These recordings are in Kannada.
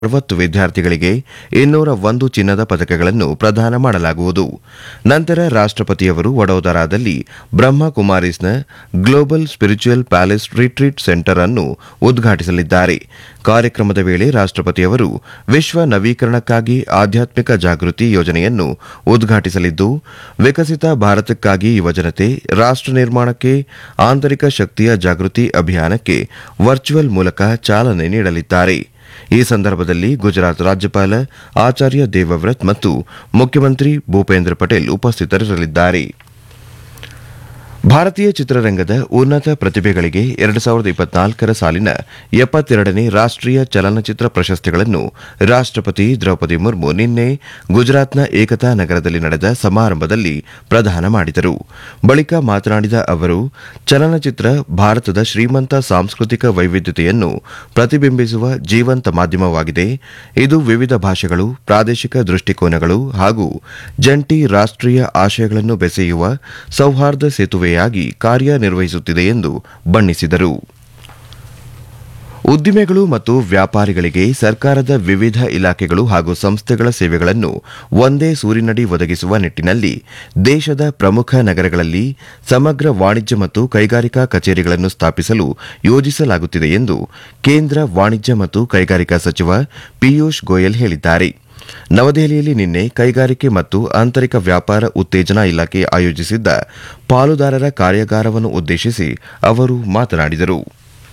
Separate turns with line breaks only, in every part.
ಅರವತ್ತು ವಿದ್ಯಾರ್ಥಿಗಳಿಗೆ ಇನ್ನೂರ ಒಂದು ಚಿನ್ನದ ಪದಕಗಳನ್ನು ಪ್ರದಾನ ಮಾಡಲಾಗುವುದು ನಂತರ ರಾಷ್ಟ್ರಪತಿಯವರು ವಡೋದರಾದಲ್ಲಿ ಬ್ರಹ್ಮ ಕುಮಾರೀಸ್ನ global spiritual palace retreat centre ಅನ್ನು ಉದ್ಘಾಟಿಸಲಿದ್ದಾರೆ ಕಾರ್ಯಕ್ರಮದ ವೇಳೆ ರಾಷ್ಟ್ರಪತಿಯವರು ವಿಶ್ವ ನವೀಕರಣಕ್ಕಾಗಿ ಆಧ್ಯಾತ್ಮಿಕ ಜಾಗೃತಿ ಯೋಜನೆಯನ್ನು ಉದ್ಘಾಟಿಸಲಿದ್ದು ವಿಕಸಿತ ಭಾರತಕ್ಕಾಗಿ ಯುವಜನತೆ ರಾಷ್ಟ್ರ ನಿರ್ಮಾಣಕ್ಕೆ ಆಂತರಿಕ ಶಕ್ತಿಯ ಜಾಗೃತಿ ಅಭಿಯಾನಕ್ಕೆ ವರ್ಚುವಲ್ ಮೂಲಕ ಚಾಲನೆ ನೀಡಲಿದ್ದಾರೆ ಈ ಸಂದರ್ಭದಲ್ಲಿ ಗುಜರಾತ್ ರಾಜ್ಯಪಾಲ ಆಚಾರ್ಯ ದೇವವ್ರತ್ ಮತ್ತು ಮುಖ್ಯಮಂತ್ರಿ ಭೂಪೇಂದ್ರ ಪಟೇಲ್ ಉಪಸ್ಥಿತರಿರಲಿದ್ದಾರೆ ಭಾರತೀಯ ಚಿತ್ರರಂಗದ ಉನ್ನತ ಪ್ರತಿಭೆಗಳಿಗೆ ಎರಡು ಸಾವಿರದ ಇಪ್ಪತ್ನಾಲ್ಕರ ಸಾಲಿನ ಎಪ್ಪತ್ತೆರಡನೇ ರಾಷ್ಟ್ರೀಯ ಚಲನಚಿತ್ರ ಪ್ರಶಸ್ತಿಗಳನ್ನು ರಾಷ್ಟ್ರಪತಿ ದ್ರೌಪದಿ ಮುರ್ಮು ನಿನ್ನೆ ಗುಜರಾತ್ನ ಏಕತಾ ನಗರದಲ್ಲಿ ನಡೆದ ಸಮಾರಂಭದಲ್ಲಿ ಪ್ರದಾನ ಮಾಡಿದರು ಬಳಿಕ ಮಾತನಾಡಿದ ಅವರು ಚಲನಚಿತ್ರ ಭಾರತದ ಶ್ರೀಮಂತ ಸಾಂಸ್ಕೃತಿಕ ವೈವಿಧ್ಯತೆಯನ್ನು ಪ್ರತಿಬಿಂಬಿಸುವ ಜೀವಂತ ಮಾಧ್ಯಮವಾಗಿದೆ ಇದು ವಿವಿಧ ಭಾಷೆಗಳು ಪ್ರಾದೇಶಿಕ ದೃಷ್ಟಿಕೋನಗಳು ಹಾಗೂ ಜಂಟಿ ರಾಷ್ಟ್ರೀಯ ಆಶಯಗಳನ್ನು ಬೆಸೆಯುವ ಸೌಹಾರ್ದ ಸೇತುವೆಯಾಗಿ ಕಾರ್ಯನಿರ್ವಹಿಸುತ್ತಿದೆ ಎಂದು ಬಣ್ಣಿಸಿದರು ಉದ್ದಿಮೆಗಳು ಮತ್ತು ವ್ಯಾಪಾರಿಗಳಿಗೆ ಸರ್ಕಾರದ ವಿವಿಧ ಇಲಾಖೆಗಳು ಹಾಗೂ ಸಂಸ್ಥೆಗಳ ಸೇವೆಗಳನ್ನು ಒಂದೇ ಸೂರಿನಡಿ ಒದಗಿಸುವ ನಿಟ್ಟಿನಲ್ಲಿ ದೇಶದ ಪ್ರಮುಖ ನಗರಗಳಲ್ಲಿ ಸಮಗ್ರ ವಾಣಿಜ್ಯ ಮತ್ತು ಕೈಗಾರಿಕಾ ಕಚೇರಿಗಳನ್ನು ಸ್ಥಾಪಿಸಲು ಯೋಜಿಸಲಾಗುತ್ತಿದೆ ಎಂದು ಕೇಂದ್ರ ವಾಣಿಜ್ಯ ಮತ್ತು ಕೈಗಾರಿಕಾ ಸಚಿವ ಪಿಯೂಷ್ ಗೋಯಲ್ ಹೇಳಿದ್ದಾರೆ ನವದೆಹಲಿಯಲ್ಲಿ ನಿನ್ನೆ ಕೈಗಾರಿಕೆ ಮತ್ತು ಆಂತರಿಕ ವ್ಯಾಪಾರ ಉತ್ತೇಜನಾ ಇಲಾಖೆ ಆಯೋಜಿಸಿದ್ದ ಪಾಲುದಾರರ ಕಾರ್ಯಾಗಾರವನ್ನು ಉದ್ದೇಶಿಸಿ ಅವರು ಮಾತನಾಡಿದರು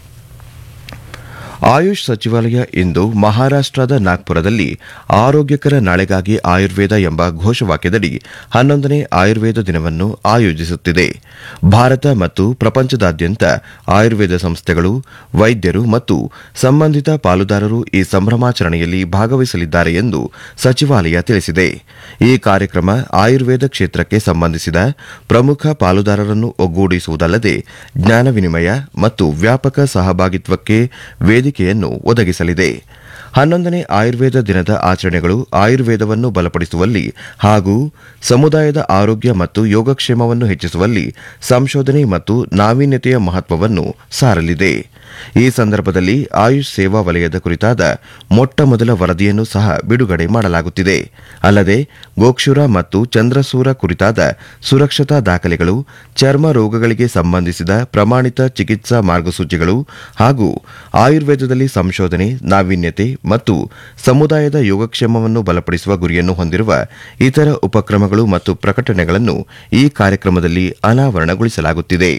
ಆಯುಷ್ ಸಚಿವಾಲಯ ಇಂದು ಮಹಾರಾಷ್ಟದ ನಾಗ್ಪುರದಲ್ಲಿ ಆರೋಗ್ಯಕರ ನಾಳೆಗಾಗಿ ಆಯುರ್ವೇದ ಎಂಬ ಘೋಷವಾಕ್ಯದಡಿ ಹನ್ನೊಂದನೇ ಆಯುರ್ವೇದ ದಿನವನ್ನು ಆಯೋಜಿಸುತ್ತಿದೆ ಭಾರತ ಮತ್ತು ಪ್ರಪಂಚದಾದ್ಯಂತ ಆಯುರ್ವೇದ ಸಂಸ್ಥೆಗಳು ವೈದ್ಯರು ಮತ್ತು ಸಂಬಂಧಿತ ಪಾಲುದಾರರು ಈ ಸಂಭ್ರಮಾಚರಣೆಯಲ್ಲಿ ಭಾಗವಹಿಸಲಿದ್ದಾರೆ ಎಂದು ಸಚಿವಾಲಯ ತಿಳಿಸಿದೆ ಈ ಕಾರ್ಯಕ್ರಮ ಆಯುರ್ವೇದ ಕ್ಷೇತ್ರಕ್ಕೆ ಸಂಬಂಧಿಸಿದ ಪ್ರಮುಖ ಪಾಲುದಾರರನ್ನು ಒಗ್ಗೂಡಿಸುವುದಲ್ಲದೆ ಜ್ಞಾನ ವಿನಿಮಯ ಮತ್ತು ವ್ಯಾಪಕ ಸಹಭಾಗಿತ್ವಕ್ಕೆ ವೇದಿಕೆಯನ್ನು ಒದಗಿಸಲಿದೆ ಹನ್ನೊಂದನೇ ಆಯುರ್ವೇದ ದಿನದ ಆಚರಣೆಗಳು ಆಯುರ್ವೇದವನ್ನು ಬಲಪಡಿಸುವಲ್ಲಿ ಹಾಗೂ ಸಮುದಾಯದ ಆರೋಗ್ಯ ಮತ್ತು ಯೋಗಕ್ಷೇಮವನ್ನು ಹೆಚ್ಚಿಸುವಲ್ಲಿ ಸಂಶೋಧನೆ ಮತ್ತು ನಾವೀನ್ಯತೆಯ ಮಹತ್ವವನ್ನು ಸಾರಲಿದೆ ಈ ಸಂದರ್ಭದಲ್ಲಿ ಆಯುಷ್ ಸೇವಾ ವಲಯದ ಕುರಿತಾದ ಮೊಟ್ಟ ಮೊದಲ ವರದಿಯನ್ನು ಸಹ ಬಿಡುಗಡೆ ಮಾಡಲಾಗುತ್ತಿದೆ ಅಲ್ಲದೆ ಗೋಕ್ಷುರ ಮತ್ತು ಚಂದ್ರಸೂರ ಕುರಿತಾದ ಸುರಕ್ಷತಾ ದಾಖಲೆಗಳು ಚರ್ಮ ರೋಗಗಳಿಗೆ ಸಂಬಂಧಿಸಿದ ಪ್ರಮಾಣಿತ ಚಿಕಿತ್ಸಾ ಮಾರ್ಗಸೂಚಿಗಳು ಹಾಗೂ ಆಯುರ್ವೇದದಲ್ಲಿ ಸಂಶೋಧನೆ ನಾವೀನ್ಯತೆ ಮತ್ತು ಸಮುದಾಯದ ಯೋಗಕ್ಷೇಮವನ್ನು ಬಲಪಡಿಸುವ ಗುರಿಯನ್ನು ಹೊಂದಿರುವ ಇತರ ಉಪಕ್ರಮಗಳು ಮತ್ತು ಪ್ರಕಟಣೆಗಳನ್ನು ಈ ಕಾರ್ಯಕ್ರಮದಲ್ಲಿ ಅನಾವರಣಗೊಳಿಸಲಾಗುತ್ತಿದೆ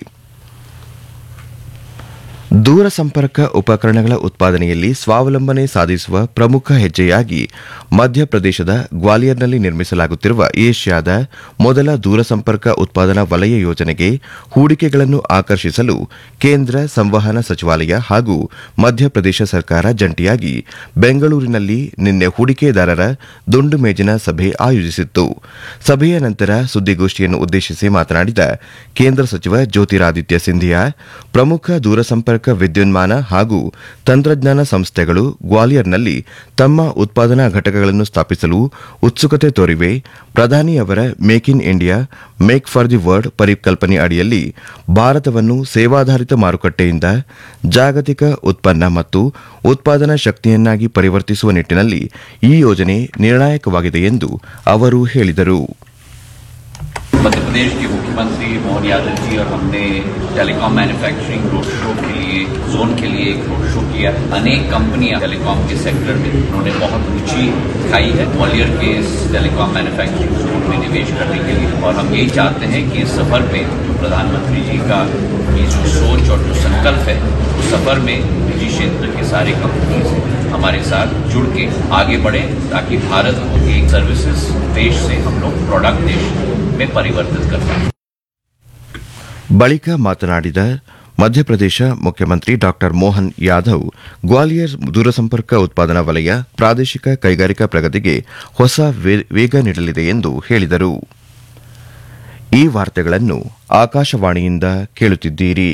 ದೂರಸಂಪರ್ಕ ಉಪಕರಣಗಳ ಉತ್ಪಾದನೆಯಲ್ಲಿ ಸ್ವಾವಲಂಬನೆ ಸಾಧಿಸುವ ಪ್ರಮುಖ ಹೆಜ್ಜೆಯಾಗಿ ಮಧ್ಯಪ್ರದೇಶದ ಗ್ವಾಲಿಯರ್ನಲ್ಲಿ ನಿರ್ಮಿಸಲಾಗುತ್ತಿರುವ ಏಷ್ಯಾದ ಮೊದಲ ದೂರಸಂಪರ್ಕ ಉತ್ಪಾದನಾ ವಲಯ ಯೋಜನೆಗೆ ಹೂಡಿಕೆಗಳನ್ನು ಆಕರ್ಷಿಸಲು ಕೇಂದ್ರ ಸಂವಹನ ಸಚಿವಾಲಯ ಹಾಗೂ ಮಧ್ಯಪ್ರದೇಶ ಸರ್ಕಾರ ಜಂಟಿಯಾಗಿ ಬೆಂಗಳೂರಿನಲ್ಲಿ ನಿನ್ನೆ ಹೂಡಿಕೆದಾರರ ದುಂಡು ಮೇಜಿನ ಸಭೆ ಆಯೋಜಿಸಿತ್ತು ಸಭೆಯ ನಂತರ ಸುದ್ದಿಗೋಷ್ಠಿಯನ್ನು ಉದ್ದೇಶಿಸಿ ಮಾತನಾಡಿದ ಕೇಂದ್ರ ಸಚಿವ ಜ್ಯೋತಿರಾದಿತ್ಯ ಸಿಂಧಿಯಾ ಪ್ರಮುಖ ದೂರಸಂಪರ್ಕ ವಿದ್ಯುನ್ಮಾನ ಹಾಗೂ ತಂತ್ರಜ್ಞಾನ ಸಂಸ್ಥೆಗಳು ಗ್ವಾಲಿಯರ್ನಲ್ಲಿ ತಮ್ಮ ಉತ್ಪಾದನಾ ಘಟಕಗಳನ್ನು ಸ್ಥಾಪಿಸಲು ಉತ್ಸುಕತೆ ತೋರಿವೆ ಪ್ರಧಾನಿಯವರ make in India make for the world ಪರಿಕಲ್ಪನೆ ಅಡಿಯಲ್ಲಿ ಭಾರತವನ್ನು ಸೇವಾಧಾರಿತ ಮಾರುಕಟ್ಟೆಯಿಂದ ಜಾಗತಿಕ ಉತ್ಪನ್ನ ಮತ್ತು ಉತ್ಪಾದನಾ ಶಕ್ತಿಯನ್ನಾಗಿ ಪರಿವರ್ತಿಸುವ ನಿಟ್ಟಿನಲ್ಲಿ ಈ ಯೋಜನೆ ನಿರ್ಣಾಯಕವಾಗಿದೆ ಎಂದು ಅವರು ಹೇಳಿದರು
मध्य प्रदेश के मुख्यमंत्री मोहन यादव जी और हमने टेलीकॉम मैन्युफैक्चरिंग रोड शो के लिए जोन के लिए एक रोड शो किया अनेक कंपनियां टेलीकॉम के सेक्टर में उन्होंने बहुत रुचि दिखाई है ग्वालियर के इस टेलीकॉम मैन्युफैक्चरिंग जोन में निवेश करने के लिए और हम यही चाहते हैं कि इस सफर में जो प्रधानमंत्री जी का ये जो सोच और जो संकल्प है उस सफर में निजी क्षेत्र के सारे कंपनीज हमारे साथ जुड़ के आगे बढ़े ताकि भारत को एक सर्विसेज देश से हम लोग प्रोडक्ट देश में परिवर्तित कर पाए
ಬಳಿಕ ಮಾತನಾಡಿದ ಮಧ್ಯಪ್ರದೇಶ ಮುಖ್ಯಮಂತ್ರಿ ಡಾ ಮೋಹನ್ ಯಾದವ್ ಗ್ವಾಲಿಯರ್ ದೂರಸಂಪರ್ಕ ಉತ್ಪಾದನಾ ವಲಯ ಪ್ರಾದೇಶಿಕ ಕೈಗಾರಿಕಾ ಪ್ರಗತಿಗೆ ಹೊಸ ವೇ- ವೇಗ ನೀಡಲಿದೆ ಎಂದು ಹೇಳಿದರು ಈ ವಾರ್ತೆಗಳನ್ನು ಆಕಾಶವಾಣಿಯಿಂದ ಕೇಳುತ್ತಿದ್ದೀರಿ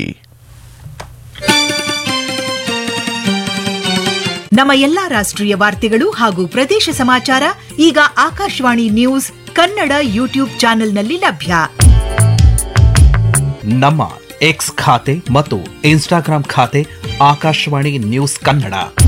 ನಮ್ಮ ಎಲ್ಲಾ ರಾಷ್ಟ್ರೀಯ ವಾರ್ತೆಗಳು ಹಾಗೂ ಪ್ರದೇಶ ಸಮಾಚಾರ ಈಗ ಆಕಾಶವಾಣಿ ನ್ಯೂಸ್ ಕನ್ನಡ ಯೂಟ್ಯೂಬ್ ಚಾನೆಲ್ನಲ್ಲಿ ಲಭ್ಯ
ನಮ್ಮ ಎಕ್ಸ್ ಖಾತೆ ಮತ್ತು ಇನ್ಸ್ಟಾಗ್ರಾಂ ಖಾತೆ ಆಕಾಶವಾಣಿ ನ್ಯೂಸ್ ಕನ್ನಡ